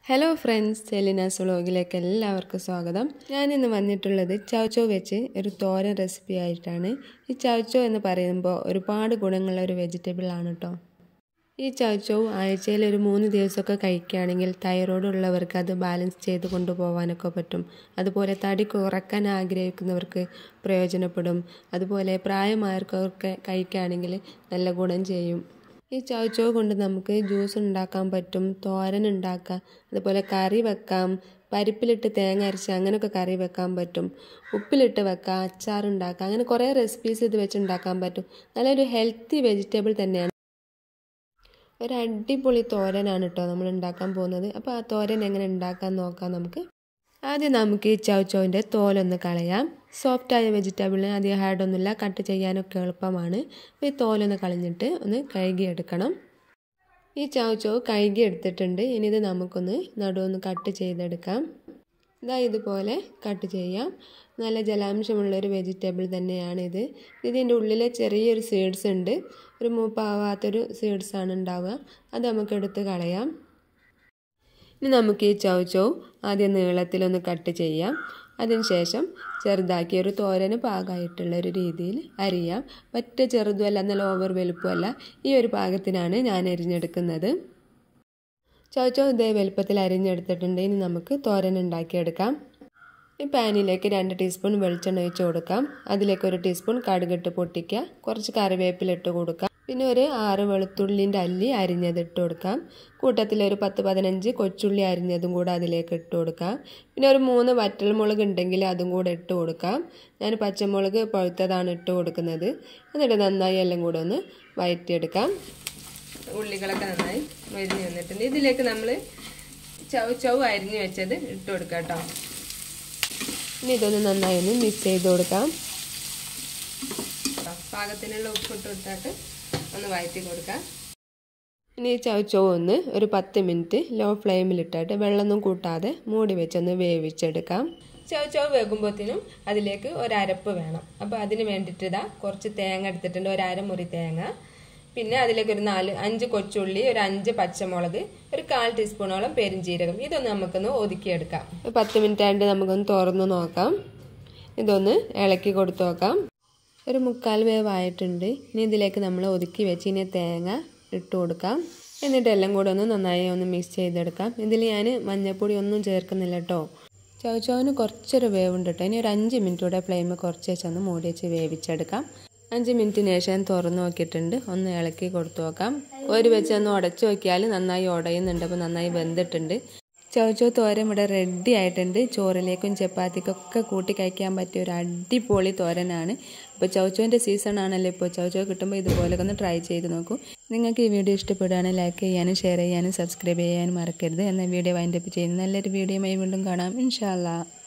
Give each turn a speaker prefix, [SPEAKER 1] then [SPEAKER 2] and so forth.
[SPEAKER 1] hello friends സെലിനാസ് വ്ളോഗിലേക്ക് എല്ലാവർക്കും സ്വാഗതം ഞാനിന്ന് വന്നിട്ടുള്ളത് ചവച്ചോ വെച്ച് ഒരു തോരൻ റെസിപ്പി ആയിട്ടാണ് ഈ ചവച്ചോ എന്ന് പറയുമ്പോൾ ഒരുപാട് ഗുണങ്ങളുള്ള ഒരു വെജിറ്റബിൾ ആണ് കേട്ടോ ഈ ചവച്ചോ ആഴ്ചയിൽ ഒരു മൂന്ന് ദിവസമൊക്കെ കഴിക്കുകയാണെങ്കിൽ തൈറോയ്ഡ് ഉള്ളവർക്ക് അത് ബാലൻസ് ചെയ്ത് കൊണ്ടുപോകാനൊക്കെ പറ്റും അതുപോലെ തടി കുറക്കാൻ ആഗ്രഹിക്കുന്നവർക്ക് പ്രയോജനപ്പെടും അതുപോലെ പ്രായമായവർക്കൊക്കെ കഴിക്കുകയാണെങ്കിൽ നല്ല ഗുണം ചെയ്യും ഈ ചവച്ചോ കൊണ്ട് നമുക്ക് ജ്യൂസ് ഉണ്ടാക്കാൻ പറ്റും തോരൻ ഉണ്ടാക്കാം അതുപോലെ കറി വെക്കാം പരിപ്പിലിട്ട് തേങ്ങ അരച്ച് അങ്ങനെയൊക്കെ കറി വെക്കാൻ പറ്റും ഉപ്പിലിട്ട് വെക്കാം അച്ചാർ ഉണ്ടാക്കാം അങ്ങനെ കുറേ റെസിപ്പീസ് ഇത് വെച്ച് ഉണ്ടാക്കാൻ പറ്റും നല്ലൊരു ഹെൽത്തി വെജിറ്റബിൾ തന്നെയാണ് ഒരു അടിപൊളി തോരനാണ് കേട്ടോ നമ്മൾ ഉണ്ടാക്കാൻ പോകുന്നത് അപ്പോൾ ആ തോരൻ എങ്ങനെ ഉണ്ടാക്കാൻ നോക്കാം നമുക്ക് ആദ്യം നമുക്ക് ഈ ചവച്ചോവിൻ്റെ തോലൊന്ന് കളയാം സോഫ്റ്റായ വെജിറ്റബിളിന് അധികം ഹാർഡൊന്നുമില്ല കട്ട് ചെയ്യാനൊക്കെ എളുപ്പമാണ് അപ്പോൾ ഈ തോലൊന്ന് കളഞ്ഞിട്ട് ഒന്ന് കഴുകിയെടുക്കണം ഈ ചവച്ചോവ് കഴുകി എടുത്തിട്ടുണ്ട് ഇനി ഇത് നമുക്കൊന്ന് നടുവൊന്ന് കട്ട് ചെയ്തെടുക്കാം ഇതാ ഇതുപോലെ കട്ട് ചെയ്യാം നല്ല ജലാംശമുള്ളൊരു വെജിറ്റബിൾ തന്നെയാണിത് ഇതിൻ്റെ ഉള്ളിൽ ചെറിയൊരു സീഡ്സ് ഉണ്ട് ഒരു മൂപ്പാവാത്തൊരു സീഡ്സാണ് ഉണ്ടാവുക അത് നമുക്ക് എടുത്ത് കളയാം ഇനി നമുക്ക് ഈ ചവച്ചവും ആദ്യം നീളത്തിലൊന്ന് കട്ട് ചെയ്യാം അതിനുശേഷം ചെറുതാക്കി ഒരു തോരന് പാകമായിട്ടുള്ള ഒരു രീതിയിൽ അരിയാം പറ്റ ചെറുതുമല്ല എന്നാൽ ഓവർ വലുപ്പമല്ല ഈ ഒരു പാകത്തിനാണ് ഞാൻ അരിഞ്ഞെടുക്കുന്നത് ചവച്ചോ ഇതേ വലുപ്പത്തിൽ അരിഞ്ഞെടുത്തിട്ടുണ്ട് ഇനി നമുക്ക് തോരൻ ഉണ്ടാക്കിയെടുക്കാം ഈ പാനിലേക്ക് രണ്ട് ടീസ്പൂൺ വെളിച്ചെണ്ണ ഒഴിച്ച് കൊടുക്കാം അതിലേക്ക് ഒരു ടീസ്പൂൺ കടുകിട്ട് പൊട്ടിക്കുക കുറച്ച് കറിവേപ്പിലിട്ട് കൊടുക്കാം പിന്നെ ഒരു ആറ് വെളുത്തുള്ളിൻ്റെ അല്ലി അരിഞ്ഞത് ഇട്ട് കൊടുക്കാം കൂട്ടത്തിൽ ഒരു പത്ത് പതിനഞ്ച് കൊച്ചുള്ളി അരിഞ്ഞതും കൂടെ അതിലേക്ക് ഇട്ട് കൊടുക്കാം പിന്നെ ഒരു മൂന്ന് വറ്റൽമുളക് ഉണ്ടെങ്കിൽ അതും കൂടെ ഇട്ട് കൊടുക്കാം ഞാൻ പച്ചമുളക് പഴുത്തതാണ് ഇട്ട് കൊടുക്കുന്നത് എന്നിട്ട് നന്നായി എല്ലാം കൂടെ ഒന്ന് വയറ്റിയെടുക്കാം ഉള്ളികളൊക്കെ നന്നായി വരിഞ്ഞ് വന്നിട്ടുണ്ട് ഇതിലേക്ക് നമ്മൾ ചവ് ചവ് അരിഞ്ഞ് വെച്ചത് ഇട്ട് കൊടുക്കാം കേട്ടോ ഇനി ഇതൊന്ന് നന്നായി ഒന്ന് മിക്സ് ചെയ്ത് കൊടുക്കാം പാകത്തിനുള്ള ഉപ്പിട്ട് കൊടുത്തിട്ട് ഒന്ന് വഴറ്റി കൊടുക്കാം ഇനി ഈ ചവച്ചവ് ഒന്ന് ഒരു പത്ത് മിനിറ്റ് ലോ ഫ്ലെയിമിലിട്ടിട്ട് വെള്ളമൊന്നും കൂട്ടാതെ മൂടി വെച്ചൊന്ന് വേവിച്ചെടുക്കാം ചവച്ചവ് വേകുമ്പോഴത്തേനും അതിലേക്ക് ഒരരപ്പ് വേണം അപ്പോൾ അതിന് വേണ്ടിയിട്ട് ഇതാ കുറച്ച് തേങ്ങ എടുത്തിട്ടുണ്ട് ഒരു അരമുറി തേങ്ങ പിന്നെ അതിലേക്ക് ഒരു നാല് അഞ്ച് കൊച്ചുള്ളി ഒരു അഞ്ച് പച്ചമുളക് ഒരു കാൽ ടീസ്പൂണോളം പെരിഞ്ചീരകം ഇതൊന്ന് നമുക്കൊന്ന് ഒതുക്കിയെടുക്കാം പത്ത് മിനിറ്റ് ആയിട്ട് നമുക്കൊന്ന് തുറന്ന് നോക്കാം ഇതൊന്ന് ഇളക്കി കൊടുത്തു നോക്കാം ഒരു മുക്കാൽ വേവായിട്ടുണ്ട് ഇനി ഇതിലേക്ക് നമ്മൾ ഒതുക്കി വെച്ച് ഇനി തേങ്ങ ഇട്ട് കൊടുക്കാം എന്നിട്ട് എല്ലാം കൂടെ ഒന്ന് നന്നായി ഒന്ന് മിക്സ് ചെയ്തെടുക്കാം ഇതിൽ ഞാൻ മഞ്ഞൾപ്പൊടി ഒന്നും ചേർക്കുന്നില്ല കേട്ടോ ചവച്ചവന് കുറച്ചൊരു വേവുണ്ട് കേട്ടോ ഇനി ഒരു അഞ്ച് മിനിറ്റ് കൂടെ ഫ്ലെയിം കുറച്ച് വെച്ചൊന്ന് മൂടി വെച്ച് വേവിച്ചെടുക്കാം അഞ്ച് മിനിറ്റിന് ശേഷം തുറന്നു നോക്കിയിട്ടുണ്ട് ഒന്ന് ഇളക്കി കൊടുത്തു നോക്കാം ഒരു വെച്ച് ഒന്ന് ഉടച്ചു നോക്കിയാൽ നന്നായി ഉടയുന്നുണ്ട് അപ്പോൾ നന്നായി വെന്തിട്ടുണ്ട് ചവച്ചോ തോരൻ ഇവിടെ റെഡി ആയിട്ടുണ്ട് ചോറിലേക്കും ചപ്പാത്തിക്കൊക്കെ കൂട്ടി കഴിക്കാൻ പറ്റിയ ഒരു അടിപൊളി തോരനാണ് ഇപ്പോൾ ചവച്ചോൻ്റെ സീസൺ ആണല്ലോ ഇപ്പോൾ ചവച്ചോ കിട്ടുമ്പോൾ ഇതുപോലൊക്കെ ഒന്ന് ട്രൈ ചെയ്ത് നോക്കൂ നിങ്ങൾക്ക് ഈ വീഡിയോ ഇഷ്ടപ്പെടുകയാണെങ്കിൽ ലൈക്ക് ചെയ്യാനും ഷെയർ ചെയ്യാനും സബ്സ്ക്രൈബ് ചെയ്യാനും മറക്കരുത് എന്ന വീഡിയോ വൈൻഡപ്പ് ചെയ്യുന്നു നല്ലൊരു വീഡിയോയുമായി വീണ്ടും കാണാം ഇൻഷാല്ലാ